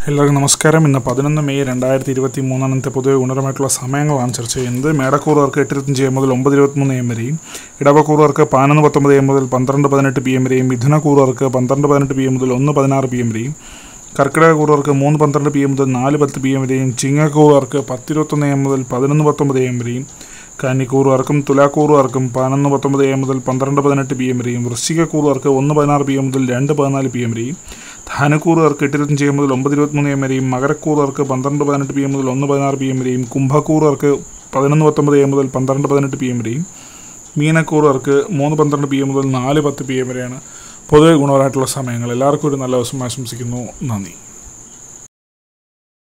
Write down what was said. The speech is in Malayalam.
എല്ലാവർക്കും നമസ്കാരം ഇന്ന് പതിനൊന്ന് മെയ് രണ്ടായിരത്തി ഇരുപത്തി മൂന്നാമത്തെ പൊതുവെ ഗുണപരമായിട്ടുള്ള സമയങ്ങളാണ് ചർച്ച ചെയ്യുന്നത് മേടക്കൂറുകാർക്ക് എട്ട് ഇരുപത്തഞ്ച് എം മുതൽ ഒമ്പത് ഇരുപത്തിമൂന്ന് എം വരെയും ഇടവക്കൂറുകാർക്ക് പതിനൊന്ന് പത്തൊമ്പത് എം മുതൽ പന്ത്രണ്ട് പതിനെട്ട് പി എം വരെയും മിഥുനക്കൂറുകാർക്ക് പന്ത്രണ്ട് പതിനെട്ട് പി എം മുതൽ ഒന്ന് പതിനാറ് പി എം വരെയും കർക്കിടക കൂറുകാർക്ക് മൂന്ന് പന്ത്രണ്ട് പി എം മുതൽ നാല് പത്ത് പി എം വരെയും ചിങ്ങക്കൂറുകാർക്ക് പത്തിരുപത്തൊന്ന് എം മുതൽ പതിനൊന്ന് പത്തൊമ്പത് എം വരെയും കന്നിക്കൂറുകാർക്കും തുലാക്കൂറുകാർക്കും പതിനൊന്ന് പത്തൊമ്പത് എം മുതൽ പന്ത്രണ്ട് പതിനെട്ട് പി എം വരെയും വൃശ്ചികക്കൂറുകാർക്ക് ഒന്ന് പതിനാറ് പി എം മുതൽ രണ്ട് പതിനാല് പി എം വരെയും ധാനക്കൂറുകാർക്ക് എട്ട് ഇരുപത്തഞ്ച് എം മുതൽ ഒമ്പത് ഇരുപത്തിമൂന്ന് എം വരെയും മകരക്കൂറുകാർക്ക് പന്ത്രണ്ട് പതിനെട്ട് പി എം മുതൽ ഒന്ന് പതിനാറ് പി എം വരെയും കുംഭക്കൂറുകാർക്ക് പതിനൊന്ന് പത്തൊമ്പത് എം മുതൽ പന്ത്രണ്ട് പതിനെട്ട് പി എം വരെയും മീനക്കൂറുകാർക്ക് മൂന്ന് പന്ത്രണ്ട് പി എം മുതൽ നാല് പത്ത് പി എം വരെയാണ് പൊതുവെ ഗുണപരമായിട്ടുള്ള സമയങ്ങൾ എല്ലാവർക്കും ഒരു നല്ല ദിവസം ആശംസിക്കുന്നു നന്ദി